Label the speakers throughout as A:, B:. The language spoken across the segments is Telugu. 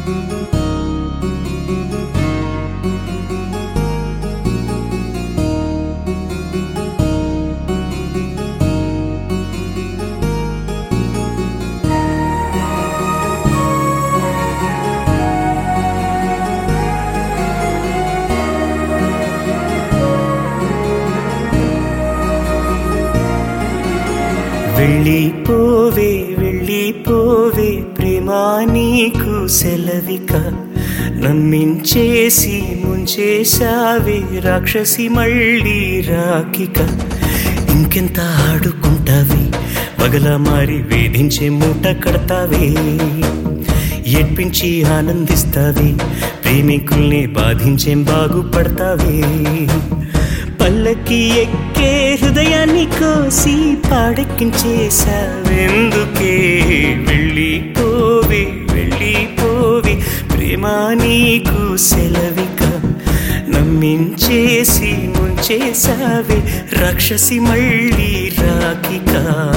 A: వెళ్ళిపోవే వెళ్ళిపోవే ప్రేమా నీకు సెలవిక నమ్మించేసి ముంచేశావే రాక్షసి మళ్ళీ రాకిక ఇంకెంత ఆడుకుంటావే పగల మారి వేధించే మూట కడతావే ఏడ్పించి ఆనందిస్తావే ప్రేమికుల్ని బాధించేం బాగుపడతావే పల్లకి ఎక్కే హృదయాన్ని కోసి పాడెక్కించేశావెందుకే వెళ్ళిపోవే వెళ్ళిపోవే ప్రేమ నీకు సెలవిక నమ్మించేసి ముంచేశావే రాక్షసి మళ్ళీ రాకిక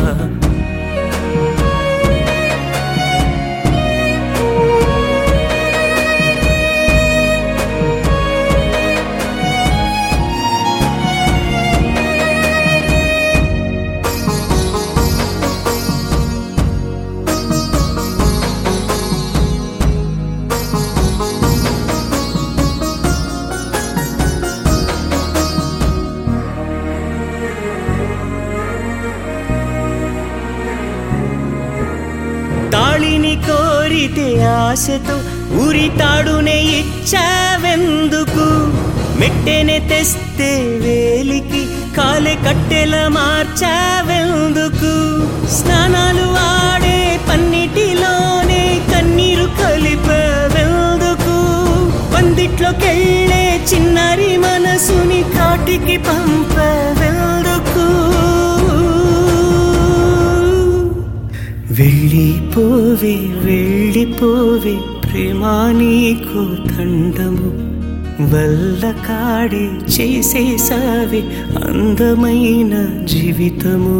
A: తాళిని కోరితే ఆశతో ఊరి తాడునే ఇచ్చావెందుకు మెట్టెనే తెస్తే వేలికి కాలే కట్టెల మార్చావెందుకు స్నానాలు ఆడే పన్నిటిలోనే కన్నీరు కలిపేవెందుకు పందిట్లోకెళ్ళే చిన్నారి మనసుని కాటికి పంపవెందుకు వెళ్ళిపోవే వెళ్ళిపోవే ప్రేమా నీకు దండము వల్ల కాడే చేసేసావే అందమైన జీవితము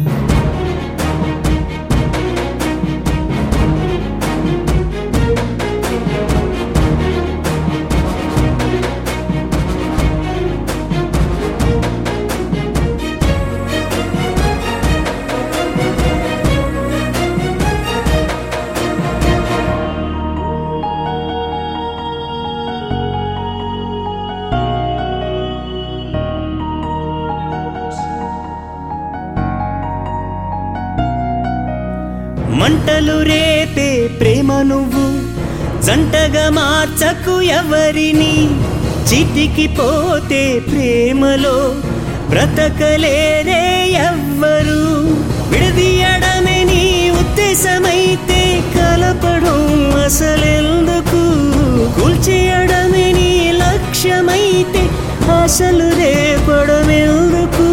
A: మంటలు రేపే ప్రేమ నువ్వు జంటగా మార్చకు ఎవరిని చితికి పోతే ప్రేమలో బ్రతకలేరే ఎవ్వరు విడదీయడమే నీ ఉద్దేశమైతే కలపడం అసలెందుకు కూల్చేయడమే నీ లక్ష్యమైతే అసలు రేపడమెందుకు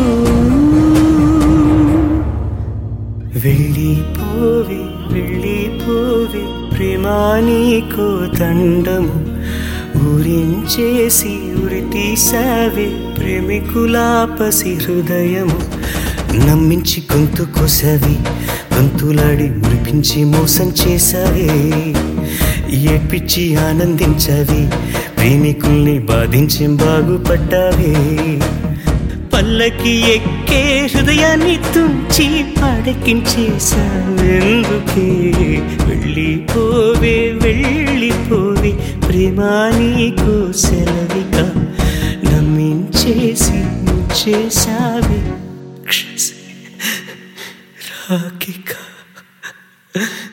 A: వెళ్ళిపోవే వెళ్ళిపోవే ప్రేమా నీకు దండము ఊరించేసి ఉరి తీసావే ప్రేమికులాపసి హృదయము నమ్మించి గొంతు కొసవి గొంతులాడి మురిపించి మోసం చేసావే ఏడ్పిచ్చి ఆనందించవి ప్రేమికుల్ని బాధించి బాగుపడ్డావే పల్లకి ఎక్కే హృదయాన్ని తుంచి పాడెక్కించేసావెందుకే వెళ్ళిపోవే వెళ్ళిపోవే ప్రేమా నీకు సెలవిక నమ్మించేసి చేసావే రాకిక